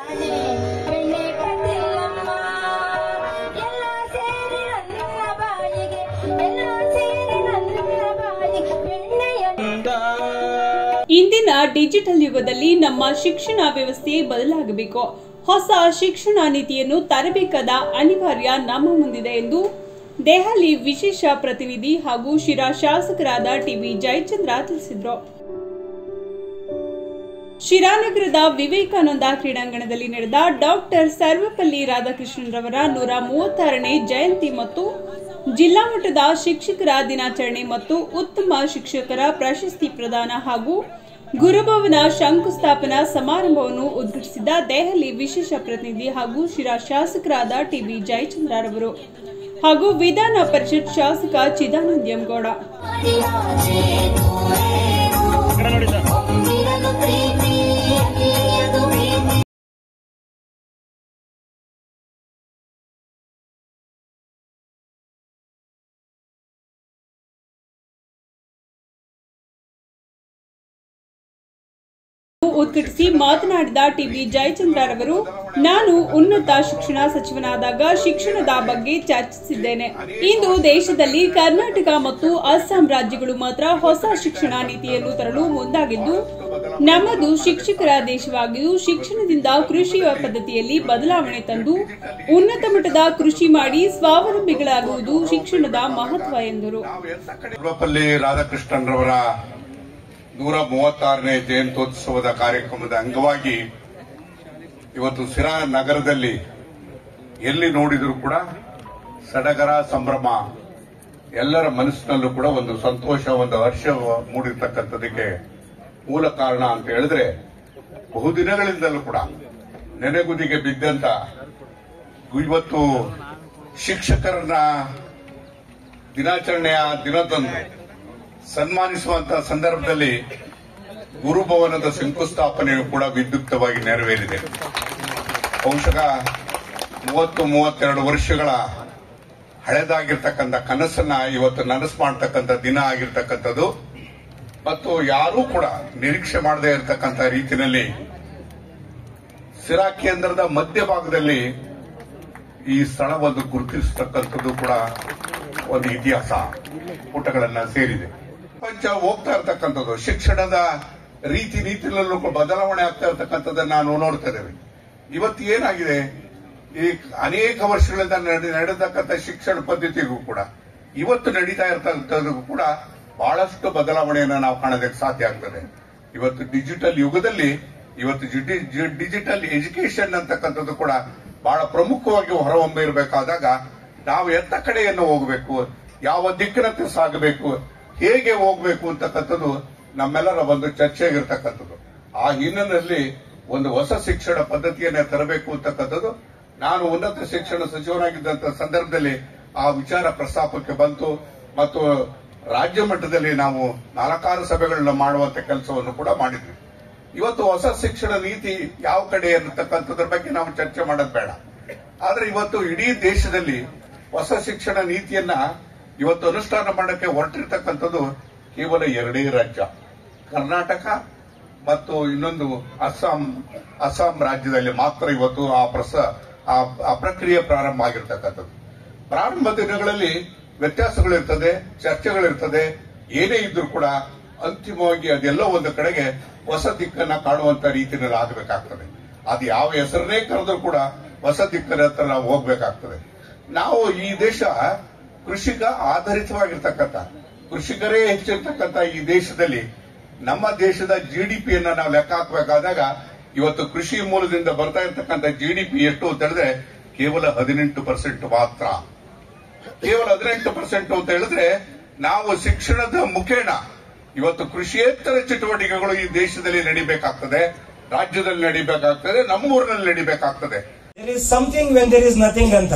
ಬೆಣ್ಣೆ ಕಟ್ಟಿಲ್ಲಮ್ಮ ಎಲ್ಲ ಸೇರಿ ನನ್ನ ಬಾಯಿಗೆ ಎಲ್ಲ ಸೇರಿ ನನ್ನ ಬಾಯಿಗೆ ಬೆಣ್ಣೆಯ ಇಂದಿನ ಡಿಜಿಟಲ್ ಯುಗದಲ್ಲಿ ನಮ್ಮ ಶಿಕ್ಷಣ ವ್ಯವಸ್ಥೆ ಬದಲಾಗಬೇಕು ಹೊಸ ಶಿಕ್ಷಣ ನೀತಿಯನ್ನು ತರಬೇಕಾದ ಅನಿವಾರ್ಯ ನಮ್ಮ ಮುಂದಿದೆ ಎಂದು ದೆಹಲಿ ವಿಶೇಷ ಪ್ರತಿನಿಧಿ ಹಾಗೂ ಶಿರಾ ಶಾಸಕರಾದ ಟಿವಿ ಜಯಚಂದ್ರ ತಿಳಿಸಿದರು ಶಿರಾನಗರದ ವಿವೇಕಾನಂದ ಕ್ರೀಡಾಂಗಣದಲ್ಲಿ ನಡೆದ ಡಾಕ್ಟರ್ ಸರ್ವಪಲ್ಲಿ ರಾಧಾಕೃಷ್ಣನ್ ರವರ ನೂರ ಮೂವತ್ತಾರನೇ ಜಯಂತಿ ಮತ್ತು ಜಿಲ್ಲಾ ಮಟ್ಟದ ಶಿಕ್ಷಕರ ದಿನಾಚರಣೆ ಮತ್ತು ಉತ್ತಮ ಶಿಕ್ಷಕರ ಪ್ರಶಸ್ತಿ ಪ್ರದಾನ ಹಾಗೂ ಗುರುಭವನ ಶಂಕುಸ್ಥಾಪನಾ ಸಮಾರಂಭವನ್ನು ಉದ್ಘಾಟಿಸಿದ ದೆಹಲಿ ವಿಶೇಷ ಪ್ರತಿನಿಧಿ ಹಾಗೂ ಶಿರಾ ಶಾಸಕರಾದ ಟಿಬಿ ಜಯಚಂದ್ರರವರು ಹಾಗೂ ವಿಧಾನ ಪರಿಷತ್ ಶಾಸಕ ಚಿದಾನಂದ ಎಂಗೌಡ ಒಮ್ಮಿರಲು ಪ್ರೀತಿ ಅಲ್ಲಿಯದು ಪ್ರೀತಿ ಉದ್ಘಾಟಿಸಿ ಮಾತನಾಡಿದ ಟಿಬಿ ಜಯಚಂದ್ರರವರು ನಾನು ಉನ್ನತ ಶಿಕ್ಷಣ ಸಚಿವನಾದಾಗ ಶಿಕ್ಷಣದ ಬಗ್ಗೆ ಚರ್ಚಿಸಿದ್ದೇನೆ ಇಂದು ದೇಶದಲ್ಲಿ ಕರ್ನಾಟಕ ಮತ್ತು ಅಸ್ಸಾಂ ರಾಜ್ಯಗಳು ಮಾತ್ರ ಹೊಸ ಶಿಕ್ಷಣ ನೀತಿಯನ್ನು ತರಲು ಮುಂದಾಗಿದ್ದು ನಮ್ಮದು ಶಿಕ್ಷಕರ ದೇಶವಾಗಿದ್ದು ಶಿಕ್ಷಣದಿಂದ ಕೃಷಿ ಪದ್ಧತಿಯಲ್ಲಿ ಬದಲಾವಣೆ ತಂದು ಉನ್ನತ ಮಟ್ಟದ ಕೃಷಿ ಮಾಡಿ ಸ್ವಾವಲಂಬಿಗಳಾಗುವುದು ಶಿಕ್ಷಣದ ಮಹತ್ವ ಎಂದರು ಸರ್ವಪಲ್ಲಿ ರಾಧಾಕೃಷ್ಣನ್ ರವರ ನೂರ ಮೂವತ್ತಾರನೇ ಜಯಂತ್ಯೋತ್ಸವದ ಕಾರ್ಯಕ್ರಮದ ಅಂಗವಾಗಿ ಇವತ್ತು ಸಿರಾ ನಗರದಲ್ಲಿ ಎಲ್ಲಿ ನೋಡಿದರೂ ಕೂಡ ಸಡಗರ ಸಂಭ್ರಮ ಎಲ್ಲರ ಮನಸ್ಸಿನಲ್ಲೂ ಕೂಡ ಒಂದು ಸಂತೋಷ ಒಂದು ಹರ್ಷ ಮೂಡಿರ್ತಕ್ಕಂಥದಕ್ಕೆ ಮೂಲ ಕಾರಣ ಅಂತ ಹೇಳಿದ್ರೆ ಬಹುದಿನಗಳಿಂದಲೂ ಕೂಡ ನೆನೆಗುದಿಗೆ ಬಿದ್ದಂತ ಇವತ್ತು ಶಿಕ್ಷಕರನ್ನ ದಿನಾಚರಣೆಯ ದಿನದಂದು ಸನ್ಮಾನಿಸುವಂತಹ ಸಂದರ್ಭದಲ್ಲಿ ಗುರುಭವನದ ಶಂಕುಸ್ಥಾಪನೆಯು ಕೂಡ ವಿದ್ಯುಕ್ತವಾಗಿ ನೆರವೇರಿದೆ ಬಹುಶಃ ಮೂವತ್ತು ಮೂವತ್ತೆರಡು ವರ್ಷಗಳ ಹಳೆದಾಗಿರ್ತಕ್ಕಂಥ ಕನಸನ್ನ ಇವತ್ತು ನನಸು ಮಾಡ್ತಕ್ಕಂಥ ದಿನ ಆಗಿರ್ತಕ್ಕಂಥದ್ದು ಮತ್ತು ಯಾರೂ ಕೂಡ ನಿರೀಕ್ಷೆ ಮಾಡದೇ ಇರತಕ್ಕಂಥ ರೀತಿಯಲ್ಲಿ ಸಿರಾ ಕೇಂದ್ರದ ಮಧ್ಯಭಾಗದಲ್ಲಿ ಈ ಸ್ಥಳವನ್ನು ಗುರುತಿಸತಕ್ಕಂಥದ್ದು ಕೂಡ ಒಂದು ಇತಿಹಾಸ ಪುಟಗಳನ್ನ ಸೇರಿದೆ ಪ್ರಪಂಚ ಹೋಗ್ತಾ ಇರ್ತಕ್ಕಂಥದ್ದು ಶಿಕ್ಷಣದ ರೀತಿ ನೀತಿನಲ್ಲೂ ಕೂಡ ಬದಲಾವಣೆ ಆಗ್ತಾ ಇರ್ತಕ್ಕಂಥದ್ದನ್ನ ನಾವು ನೋಡ್ತಾ ಇದ್ದೇವೆ ಇವತ್ತು ಏನಾಗಿದೆ ಈ ಅನೇಕ ವರ್ಷಗಳಿಂದ ನಡೆ- ನಡೆದಕ್ಕಂಥ ಶಿಕ್ಷಣ ಪದ್ಧತಿಗೂ ಕೂಡ ಇವತ್ತು ನಡೀತಾ ಇರ್ತಕ್ಕಂಥದ್ದು ಕೂಡ ಬಹಳಷ್ಟು ಬದಲಾವಣೆಯನ್ನು ನಾವು ಕಾಣೋದಕ್ಕೆ ಸಾಧ್ಯ ಆಗ್ತದೆ ಇವತ್ತು ಡಿಜಿಟಲ್ ಯುಗದಲ್ಲಿ ಇವತ್ತು ಜಿಡಿ- ಜಿ- ಡಿಜಿಟಲ್ ಎಜುಕೇಶನ್ ಅಂತಕ್ಕಂಥದ್ದು ಕೂಡ ಬಹಳ ಪ್ರಮುಖವಾಗಿ ಹೊರಹೊಮ್ಮಿರಬೇಕಾದಾಗ ನಾವು ಎತ್ತ ಕಡೆಯನ್ನು ಹೋಗಬೇಕು ಯಾವ ದಿಕ್ಕಿನತ್ತ ಸಾಗಬೇಕು ಹೇಗೆ ಹೋಗಬೇಕು ಅಂತಕ್ಕಂಥದ್ದು ನಮ್ಮೆಲ್ಲರ ಒಂದು ಚರ್ಚೆಯಾಗಿರ್ತಕ್ಕಂಥದ್ದು ಆ ಹಿನ್ನೆಲೆಯಲ್ಲಿ ಒಂದು ಹೊಸ ಶಿಕ್ಷಣ ಪದ್ಧತಿಯನ್ನ ತರಬೇಕು ಅಂತಕ್ಕಂಥದ್ದು ನಾನು ಉನ್ನತ ಶಿಕ್ಷಣ ಸಚಿವನಾಗಿದ್ದಂತ ಸಂದರ್ಭದಲ್ಲಿ ಆ ವಿಚಾರ ಪ್ರಸ್ತಾಪಕ್ಕೆ ಬಂತು ಮತ್ತು ರಾಜ್ಯ ಮಟ್ಟದಲ್ಲಿ ನಾವು ನಾಲ್ಕಾರು ಸಭೆಗಳನ್ನ ಮಾಡುವಂತ ಕೆಲಸವನ್ನು ಕೂಡ ಮಾಡಿದ್ವಿ ಇವತ್ತು ಹೊಸ ಶಿಕ್ಷಣ ನೀತಿ ಯಾವ ಕಡೆ ಅನ್ನತಕ್ಕಂಥದ್ರ ಬಗ್ಗೆ ನಾವು ಚರ್ಚೆ ಮಾಡೋದು ಬೇಡ ಆದ್ರೆ ಇವತ್ತು ಇಡೀ ದೇಶದಲ್ಲಿ ಹೊಸ ಶಿಕ್ಷಣ ನೀತಿಯನ್ನ ಇವತ್ತು ಅನುಷ್ಠಾನ ಮಾಡಕ್ಕೆ ಹೊರಟಿರ್ತಕ್ಕಂಥದ್ದು ಕೇವಲ ಎರಡೇ ರಾಜ್ಯ ಕರ್ನಾಟಕ ಮತ್ತು ಇನ್ನೊಂದು ಅಸ್ಸಾಂ ಅಸ್ಸಾಂ ರಾಜ್ಯದಲ್ಲಿ ಮಾತ್ರ ಇವತ್ತು ಆ ಪ್ರಸ ಆ- ಆ ಪ್ರಕ್ರಿಯೆ ಪ್ರಾರಂಭ ಆಗಿರ್ತಕ್ಕಂಥದ್ದು ಪ್ರಾರಂಭ ದಿನಗಳಲ್ಲಿ ವ್ಯತ್ಯಾಸಗಳಿರ್ತದೆ ಚರ್ಚೆಗಳಿರ್ತದೆ ಏನೇ ಇದ್ರೂ ಕೂಡ ಅಂತಿಮವಾಗಿ ಅದೆಲ್ಲ ಒಂದು ಕಡೆಗೆ ಹೊಸ ದಿಕ್ಕನ್ನ ಕಾಣುವಂತ ರೀತಿಯಲ್ಲಿ ಆಗಬೇಕಾಗ್ತದೆ ಅದು ಯಾವ ಹೆಸರನ್ನೇ ಕರೆದ್ರೂ ಕೂಡ ಹೊಸ ದಿಕ್ಕನ ಹತ್ರ ನಾವು ಹೋಗ್ಬೇಕಾಗ್ತದೆ ನಾವು ಈ ದೇಶ ಕೃಷಿಕ ಆಧಾರಿತವಾಗಿರ್ತಕ್ಕಂಥ ಕೃಷಿಕರೇ ಹೆಚ್ಚಿರ್ತಕ್ಕಂಥ ಈ ದೇಶದಲ್ಲಿ ನಮ್ಮ ದೇಶದ ಜಿಡಿಪಿಯನ್ನ ನಾವು ಲೆಕ್ಕ ಹಾಕಬೇಕಾದಾಗ ಇವತ್ತು ಕೃಷಿ ಮೂಲದಿಂದ ಬರ್ತಾ ಇರ್ತಕ್ಕಂಥ ಜಿಡಿಪಿ ಎಷ್ಟು ಅಂತ ಹೇಳಿದ್ರೆ ಕೇವಲ ಹದಿನೆಂಟು ಪರ್ಸೆಂಟ್ ಮಾತ್ರ ಕೇವಲ ಹದಿನೆಂಟು ಪರ್ಸೆಂಟ್ ಅಂತ ಹೇಳಿದ್ರೆ ನಾವು ಶಿಕ್ಷಣದ ಮುಖೇನ ಇವತ್ತು ಕೃಷಿಯೇತರ ಚಟುವಟಿಕೆಗಳು ಈ ದೇಶದಲ್ಲಿ ನಡಿಬೇಕಾಗ್ತದೆ ರಾಜ್ಯದಲ್ಲಿ ನಡಿಬೇಕಾಗ್ತದೆ ನಮ್ಮ ಊರಿನಲ್ಲಿ ನಡಿಬೇಕಾಗ್ತದೆ there is something when there is nothing ಅಂತ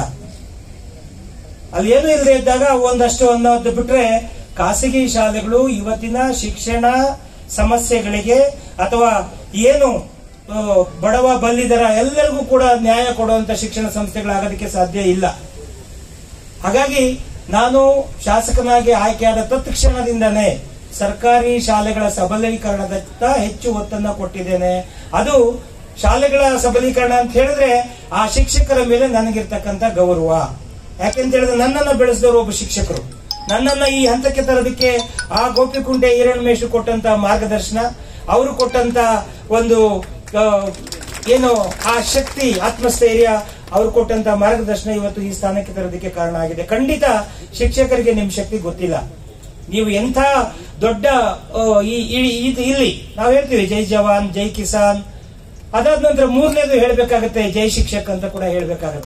ಅಲ್ಲಿ ಏನು ಇಲ್ಲದೆ ಇದ್ದಾಗ ಒಂದಷ್ಟು ಅನ್ನೋದು ಬಿಟ್ರೆ ಖಾಸಗಿ ಶಾಲೆಗಳು ಇವತ್ತಿನ ಶಿಕ್ಷಣ ಸಮಸ್ಯೆಗಳಿಗೆ ಅಥವಾ ಏನು ಆ, ಬಡವ ಬಲ್ಲಿದರ ಎಲ್ಲರಿಗೂ ಕೂಡ ನ್ಯಾಯ ಕೊಡುವಂತ ಶಿಕ್ಷಣ ಸಂಸ್ಥೆಗಳಾಗೋದಕ್ಕೆ ಸಾಧ್ಯ ಇಲ್ಲ ಹಾಗಾಗಿ ನಾನು ಶಾಸಕನಾಗಿ ಆಯ್ಕೆಯಾದ ತತ್ಕ್ಷಣದಿಂದನೇ ಸರ್ಕಾರಿ ಶಾಲೆಗಳ ಸಬಲೀಕರಣದತ್ತ ಹೆಚ್ಚು ಒತ್ತನ್ನು ಕೊಟ್ಟಿದ್ದೇನೆ ಅದು ಶಾಲೆಗಳ ಸಬಲೀಕರಣ ಅಂತ ಹೇಳಿದ್ರೆ ಆ ಶಿಕ್ಷಕರ ಮೇಲೆ ನನಗಿರ್ತಕ್ಕಂಥ ಗೌರವ ಯಾಕೆಂತ ಹೇಳಿದ್ರೆ ನನ್ನನ್ನ ಬೆಳೆಸಿದವರು ಒಬ್ಬ ಶಿಕ್ಷಕರು ನನ್ನನ್ನ ಈ ಹಂತಕ್ಕೆ ತರೋದಕ್ಕೆ ಆ ಗೋಪಿಕುಂಟೆ ಈರಣ್ಮೇಶು ಕೊಟ್ಟಂತ ಮಾರ್ಗದರ್ಶನ ಅವರು ಕೊಟ್ಟಂತ ಒಂದು ಆ, ಏನು ಆ ಶಕ್ತಿ ಆತ್ಮಸ್ಥೈರ್ಯ ಅವರು ಕೊಟ್ಟಂತ ಮಾರ್ಗದರ್ಶನ ಇವತ್ತು ಈ ಸ್ಥಾನಕ್ಕೆ ತರೋದಕ್ಕೆ ಕಾರಣ ಆಗಿದೆ ಖಂಡಿತ ಶಿಕ್ಷಕರಿಗೆ ನಿಮ್ ಶಕ್ತಿ ಗೊತ್ತಿಲ್ಲ ನೀವು ಎಂಥ ದೊಡ್ಡ ಆ, ಈ- ಈ- ಇದು ಇಲ್ಲಿ ನಾವು ಹೇಳ್ತೀವಿ ಜೈ ಜವಾನ್ ಜೈ ಕಿಸಾನ್ ಅದಾದ ನಂತರ ಮೂರನೇದು ಹೇಳ್ಬೇಕಾಗತ್ತೆ ಜೈ ಶಿಕ್ಷಕ್ ಅಂತ ಕೂಡ ಹೇಳ್ಬೇಕಾಗತ್ತೆ